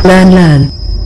lan lan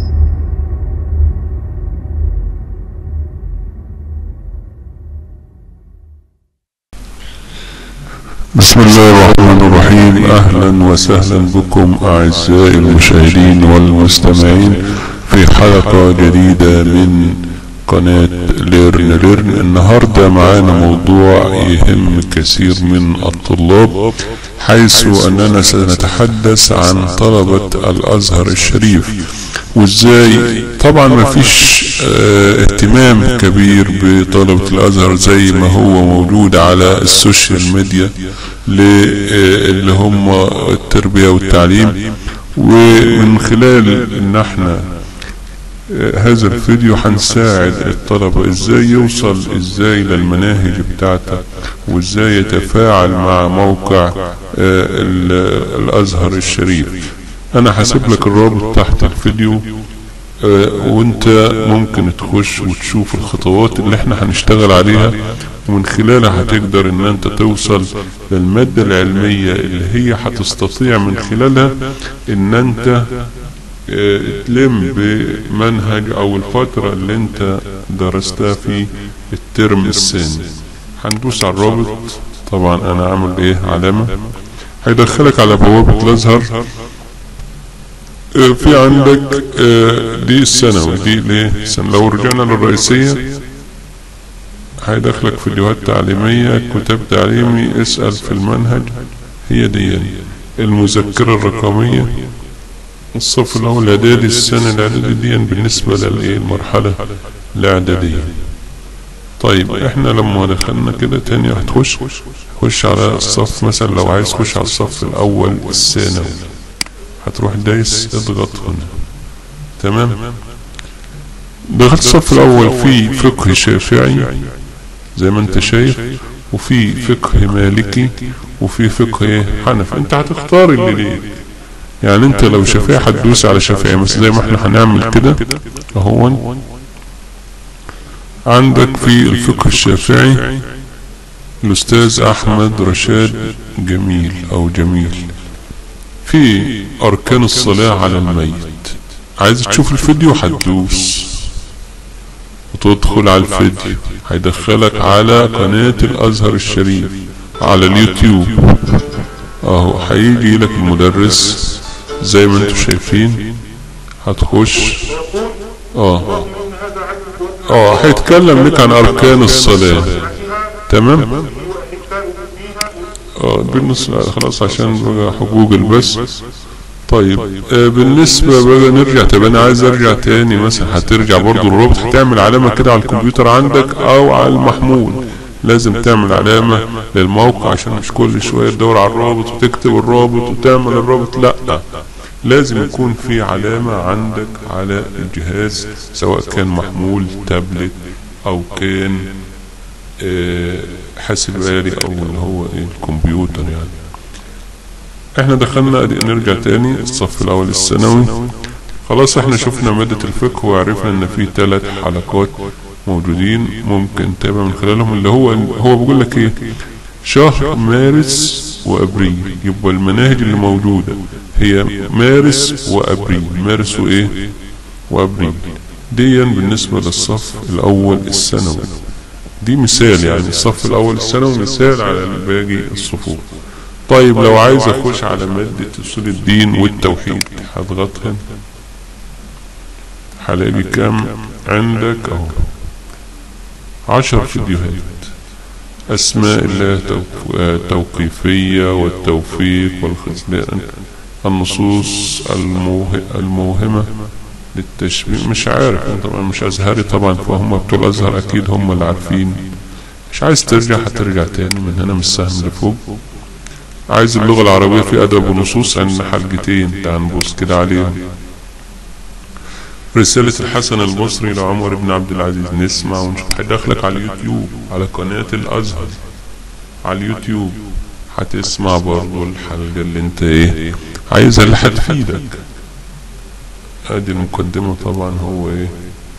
بسم الله الرحمن الرحيم اهلا وسهلا بكم اعزائي المشاهدين والمستمعين في حلقة جديدة من قناة ليرن ليرن النهاردة معانا موضوع يهم كثير من الطلاب حيث اننا سنتحدث عن طلبة الازهر الشريف وازاي طبعا ما فيش اه اهتمام كبير بطلبة الازهر زي ما هو موجود على السوشيال ميديا اللي هم التربية والتعليم ومن خلال ان احنا هذا الفيديو هنساعد الطلبة ازاي يوصل ازاي للمناهج بتاعته وازاي يتفاعل مع موقع الازهر الشريف انا هسيب لك الرابط تحت الفيديو وانت ممكن تخش وتشوف الخطوات اللي احنا هنشتغل عليها ومن خلالها هتقدر ان انت توصل للمادة العلمية اللي هي هتستطيع من خلالها ان انت تلم بمنهج او الفترة اللي انت درستها في الترم الثاني هندوس على الرابط طبعا انا عامل ايه علامة هيدخلك على بوابة الازهر في عندك دي الثانوي دي ليه لو رجعنا للرئيسية هيدخلك فيديوهات تعليمية كتاب تعليمي اسأل في المنهج هي دي المذكرة الرقمية الصف الاول اعدادي السنة الاعدادي دي بالنسبة للمرحلة الاعدادية طيب احنا لما دخلنا كده تاني هتخش خش على الصف مثلا لو عايز تخش على الصف الاول الثانوي هتروح دايس اضغط هنا تمام دخلت الصف الاول في فقه شافعي زي ما انت شايف وفي فقه مالكي وفي فقه حنفي انت هتختار اللي ليك يعني انت لو شافعي هتدوس على شافعي مثلا زي ما احنا هنعمل كده اهو عندك في الفقه الشافعي الاستاذ احمد رشاد جميل او جميل في اركان الصلاة على الميت عايز تشوف الفيديو هتدوس وتدخل على الفيديو هيدخلك على قناة الازهر الشريف على اليوتيوب اهو هيجي لك المدرس زي ما انتم شايفين هتخش اه اه هيتكلم لك عن اركان الصلاة تمام اه بالنسبة خلاص عشان بقى جوجل بس طيب آه بالنسبة بقى نرجع طب انا عايز ارجع تاني مثلا هترجع برضو الرابط هتعمل علامة كده على الكمبيوتر عندك او على المحمول لازم تعمل علامة للموقع عشان مش كل شوية تدور على الرابط وتكتب الرابط وتعمل الرابط لا لازم يكون في علامة عندك على الجهاز سواء كان محمول تابلت او كان اه حاسب آلي او اللي هو ايه الكمبيوتر يعني احنا دخلنا نرجع تاني الصف الاول الثانوي خلاص احنا شفنا مادة الفقه وعرفنا ان في ثلاث حلقات موجودين ممكن تتابع من خلالهم اللي هو هو بيقول لك ايه شهر مارس وابريل يبقى المناهج اللي موجودة هي مارس وابريل مارس وايه وابريل ديا بالنسبة للصف الاول الثانوي دي مثال يعني الصف الاول الثانوي مثال على باقي الصفوف طيب لو عايز اخش على مادة اصول الدين والتوحيد هضغط هنا هلاقي كام عندك اهو عشر فيديوهات اسماء الله التوقيفية والتوفيق والخذلان النصوص الموهمة للتشبيه مش عارف طبعا مش ازهري طبعا فهم بتوع الازهر اكيد هم اللي عارفين مش عايز ترجع هترجع تاني من هنا من السهم لفوق عايز اللغة العربية في ادب ونصوص عندنا حلقتين تعال نبص كده عليهم رسالة الحسن البصري لعمر بن عبد العزيز نسمع ونشوف هيدخلك على اليوتيوب على قناة الازهر على اليوتيوب هتسمع برضو الحلقة اللي انت ايه عايزها اللي هتفيدك ادي المقدمة طبعا هو ايه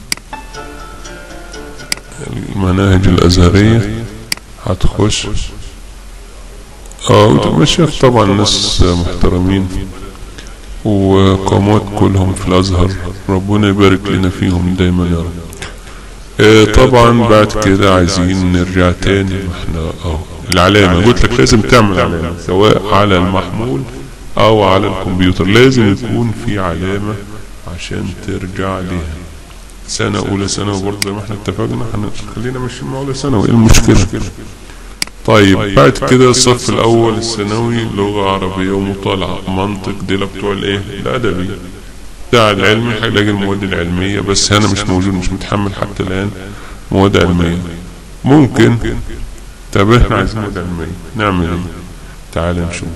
المناهج الازهرية هتخش اه مشايخ طبعا ناس محترمين وقامات كلهم في الازهر ربنا يبارك لنا فيهم دايما يا رب آه، طبعا بعد كده عايزين نرجع تاني ما احنا اهو العلامة قلت لك لازم تعمل علامة سواء على المحمول او على الكمبيوتر لازم يكون في علامة عشان ترجع ليها سنة أولى ثانوي برضه زي ما احنا اتفقنا هنخلينا ماشيين مع أولى ثانوي ايه المشكلة؟ طيب بعد كده الصف الأول الثانوي لغة عربية ومطالعة منطق دي بتوع الإيه؟ الأدبي بتاع العلمي هيلاقي المواد العلمية بس هنا مش موجود مش متحمل حتى الآن مواد علمية ممكن طب احنا عايزين مواد علمية نعمل ايه؟ تعال نشوف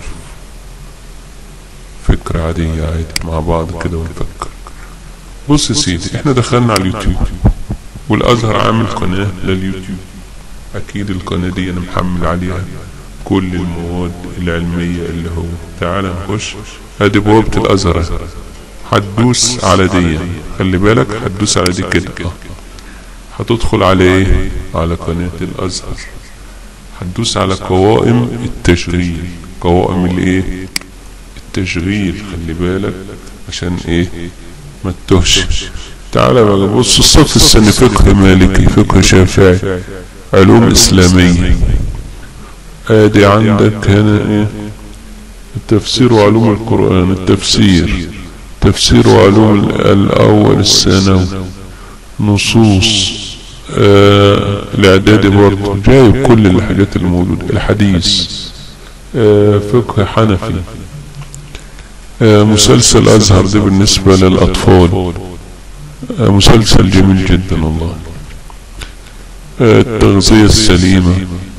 فكرة عادية عادي مع بعض كده ونفكر بص يا سيدي احنا دخلنا على اليوتيوب والازهر عامل قناة لليوتيوب اكيد القناة دي انا محمل عليها كل المواد العلمية اللي هو تعال نخش ادي بوابة الازهر هتدوس على دي خلي بالك هتدوس على دي كده اه. هتدخل على ايه على قناة الازهر هتدوس على قوائم التشغيل قوائم الايه التشغيل خلي بالك عشان ايه ما تتوهش تعالى بقى بص الصف السني فقه مالكي فقه شافعي علوم اسلامية ادي عندك هنا ايه التفسير وعلوم القرآن التفسير تفسير وعلوم ال- الاول الثانوي نصوص آه الاعدادي برضه جايب كل الحاجات الموجودة الحديث آه فقه حنفي آه مسلسل ازهر ده بالنسبة للاطفال آه مسلسل جميل جدا والله آه التغذية السليمة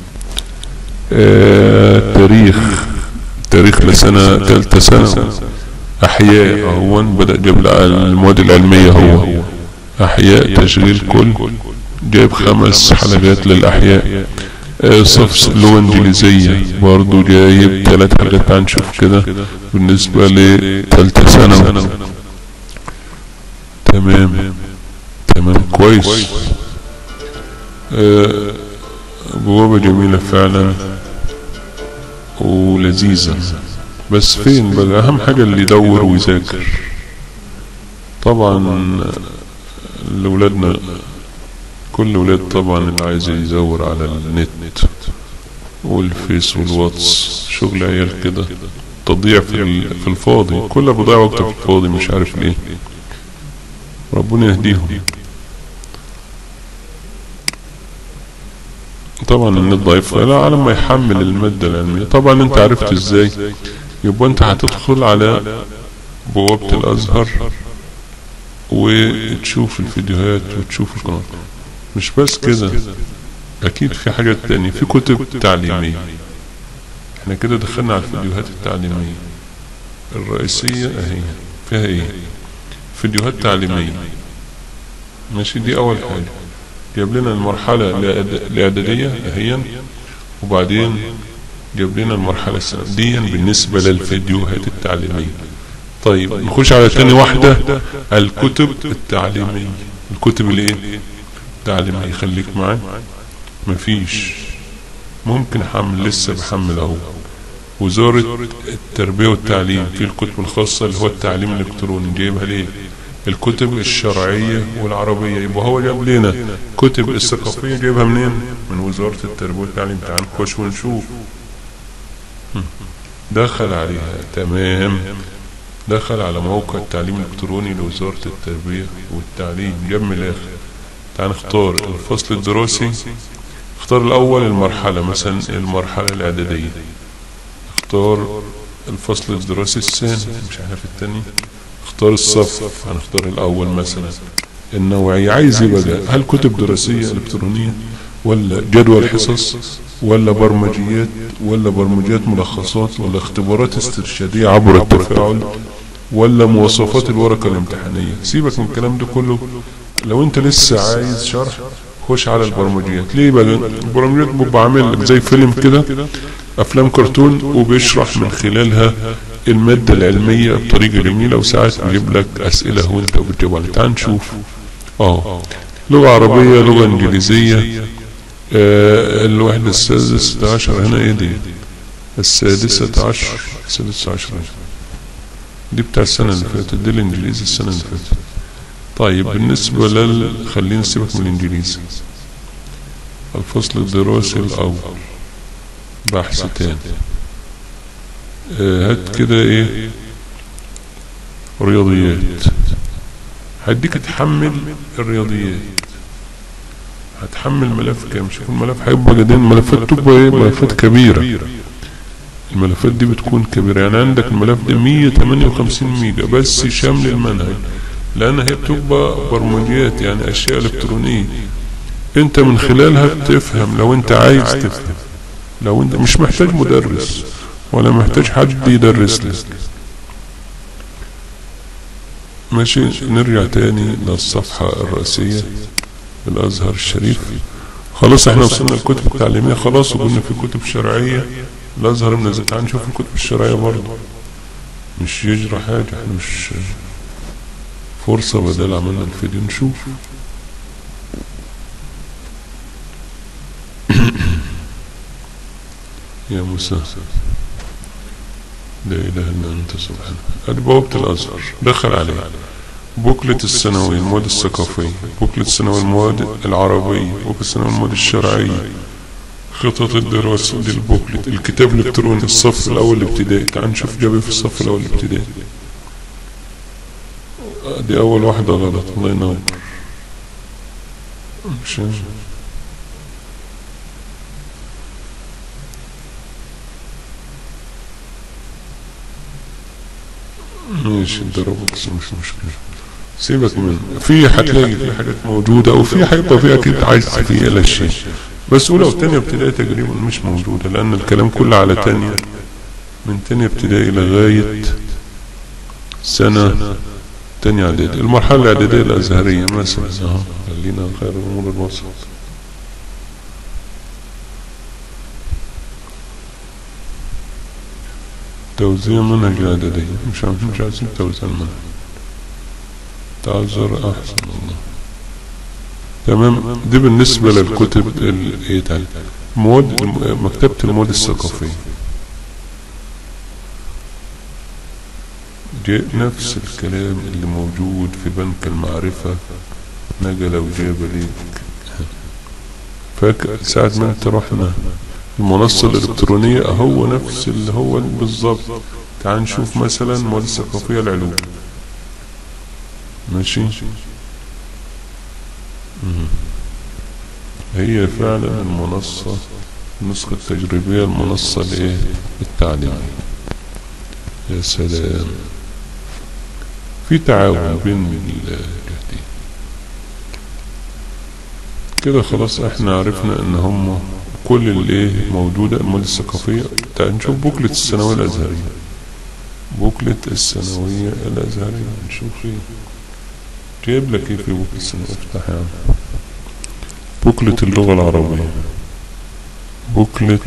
آه تاريخ تاريخ لسنة تالتة سنة احياء هو بدأ جاب المواد العلمية هو احياء تشغيل كل جايب خمس حلقات للاحياء آه، صف لغة انجليزية برضو جايب ثلاث حلقات هنشوف كده بالنسبة لتالتة ثانوي تمام تمام كويس آه، بوابة جميلة فعلا ولذيذة بس فين بقى اهم حاجة اللي يدور ويذاكر طبعا لولادنا كل ولاد طبعا اللي عايز يدور على النت والفيس والواتس شغل عيال كده تضيع في ال- في الفاضي كله بيضيع وقته في الفاضي مش عارف ليه ربنا يهديهم طبعا النت ضعيف لا على ما يحمل المادة العلمية طبعا انت عرفت ازاي يبقى انت هتدخل على بوابة الازهر وتشوف الفيديوهات وتشوف القناة مش بس كده اكيد في حاجات تانية في كتب تعليمية احنا كده دخلنا على الفيديوهات التعليمية الرئيسية اهي فيها ايه فيديوهات تعليمية ماشي دي اول حاجة جاب لنا المرحلة الإعد- الاعدادية اهي وبعدين جاب لنا المرحلة السنوية بالنسبة للفيديوهات التعليمية طيب نخش على تاني واحدة الكتب التعليمية الكتب الايه التعليمية خليك معي مفيش ممكن حمل لسه بحمل اهو وزارة التربية والتعليم في الكتب الخاصة اللي هو التعليم الالكتروني جايبها ليه الكتب الشرعية والعربية يبقى هو جاب لنا كتب الثقافية جايبها منين من وزارة التربية والتعليم تعال نخش ونشوف هم. دخل عليها تمام دخل على موقع التعليم الالكتروني لوزارة التربية والتعليم جاب من الاخر تعال نختار الفصل الدراسي اختار الاول المرحلة مثلا المرحلة الاعدادية اختار الفصل الدراسي الثاني مش عارف التاني اختار الصف هنختار الاول مثلا النوعية عايز ايه بقى هل كتب دراسية الكترونية ولا جدول حصص ولا برمجيات ولا برمجيات ملخصات ولا اختبارات استرشادية عبر التفاعل ولا مواصفات الورقة الامتحانية سيبك من الكلام ده كله لو انت لسه عايز شرح خش على البرمجيات ليه بقى البرمجيات بيبقى عامل لك زي فيلم كده افلام كرتون وبيشرح من خلالها المادة العلمية بطريقة جميلة وساعات بيجيب لك اسئلة وانت بتجاوب عليها تعال نشوف اه لغة عربية لغة انجليزية آه الوحدة السادسة عشر هنا ايه دي السادسة عشر السادسة عشر دي بتاع السنة اللي فاتت دي الانجليزي السنة اللي فاتت طيب بالنسبة لل خلينا نسيبك من الانجليزي الفصل الدراسي الاول بحث تاني آه، هات كده ايه رياضيات هديك تحمل الرياضيات هتحمل ملف كام شوف الملف هيبقى جدين الملفات تبقى ايه ملفات كبيرة الملفات دي بتكون كبيرة يعني عندك الملف ده 158 ميجا بس شامل المنهج لان هي بتبقى برمجيات يعني اشياء الكترونية انت من خلالها بتفهم لو انت عايز تفهم لو انت مش محتاج مدرس ولا محتاج حد يدرس لك ماشي نرجع تاني للصفحة الرئيسية الازهر الشريف خلاص احنا وصلنا الكتب التعليمية خلاص وقلنا في كتب شرعية الازهر منزل تعال نشوف الكتب الشرعية برضه مش يجرى حاجة احنا مش فرصة بدل عملنا الفيديو نشوف يا موسى لا إله إلا أنت سبحانك ادي بوابة الأزهر دخل عليه بوكلة الثانوي المواد الثقافية بوكلة الثانوي المواد العربية بوكلة الثانوي المواد الشرعية خطط الدراسة دي البوكلت الكتاب الإلكتروني الصف الأول الابتدائي تعال نشوف جابه في الصف الأول الابتدائي دي أول واحدة غلط الله ينور مش ماشي ضربك مش مشكلة سيبك من في هتلاقي في حاجات موجودة او في هيبقى في اكيد عايز في الاشياء بس اولى وثانيه ابتدائي تقريبا مش موجودة لان الكلام كله على تانية من تانية ابتدائي لغاية سنة تانية اعدادي المرحلة الاعدادية الازهرية مثلا اهو خلينا خير الامور الوسط توزيع منهج الإعدادية مش عارف مش عايزين توزيع المنهج تعذر أحسن الله تمام دي بالنسبة للكتب ال- ايه تعالى مواد مكتبة المواد الثقافية دي نفس الكلام اللي موجود في بنك المعرفة نقل وجاب ليك فاكر ساعة ما انت رحنا المنصة الإلكترونية هو نفس اللي هو بالظبط تعال نشوف مثلا مواد الثقافية العلوم ماشي مم. هي فعلا المنصة النسخة التجريبية المنصة الايه التعليمية يا سلام في تعاون بين الجهتين كده خلاص احنا عرفنا ان هم كل الايه موجودة المواد الثقافية تعال نشوف بوكلة الثانوية الأزهرية بوكلة الثانوية الأزهرية نشوف ايه جايب لك ايه في بوكلة الثانوية افتح يا عم بوكلة اللغة العربية بوكلة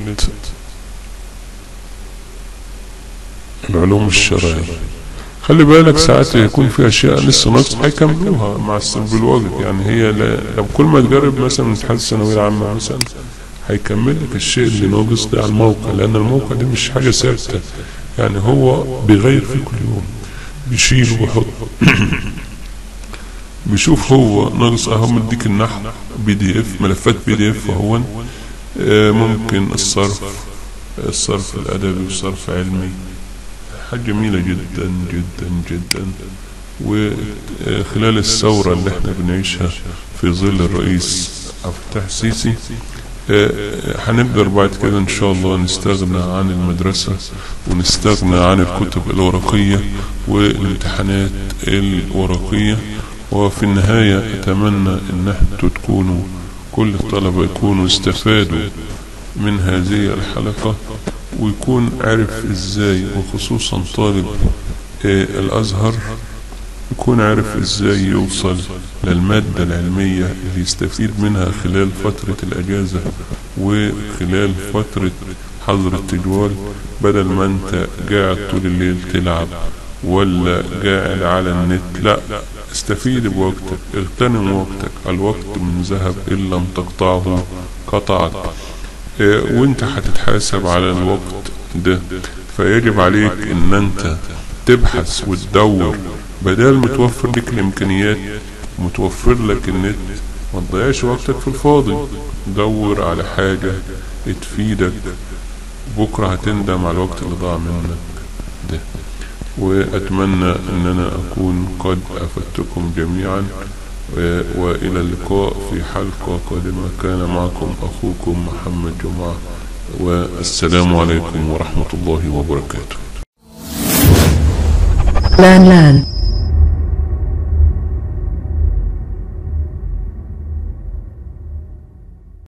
العلوم الشرعية خلي بالك ساعات يكون في اشياء لسه ناقص هيكملوها مع السلب الوقت يعني هي لا لو كل ما تجرب مثلا امتحان الثانويه العامه مثلا هيكمل لك الشيء اللي ناقص ده على الموقع لان الموقع ده مش حاجه ثابته يعني هو بيغير فيه كل يوم بيشيل ويحط بيشوف هو ناقص اهو مديك النحو بي دي اف ملفات بي دي اف اهو آه، ممكن الصرف الصرف الادبي والصرف علمي حاجة جميلة جدا جدا جدا وخلال الثورة اللي احنا بنعيشها في ظل الرئيس عبد الفتاح السيسي آه، هنقدر بعد كده ان شاء الله نستغنى عن المدرسة ونستغنى عن الكتب الورقية والامتحانات الورقية وفي النهاية اتمنى ان احنا تكونوا كل الطلبة يكونوا استفادوا من هذه الحلقة ويكون عارف ازاي وخصوصا طالب آه، الازهر يكون عارف ازاي يوصل للمادة العلمية اللي يستفيد منها خلال فترة الاجازة وخلال فترة حظر التجوال بدل ما انت قاعد طول الليل تلعب ولا قاعد على النت لا استفيد بوقتك اغتنم وقتك الوقت من ذهب ان لم تقطعه قطعك آه، وانت هتتحاسب على الوقت ده فيجب عليك ان انت تبحث وتدور بدل متوفر لك الامكانيات متوفر لك النت ما تضيعش وقتك في الفاضي دور على حاجة تفيدك بكرة هتندم على الوقت اللي ضاع منك ده وأتمنى أن أنا أكون قد أفدتكم جميعا و- وإلى اللقاء في حلقة قادمة كان معكم أخوكم محمد جمعة والسلام عليكم ورحمة الله وبركاته Lan Lan.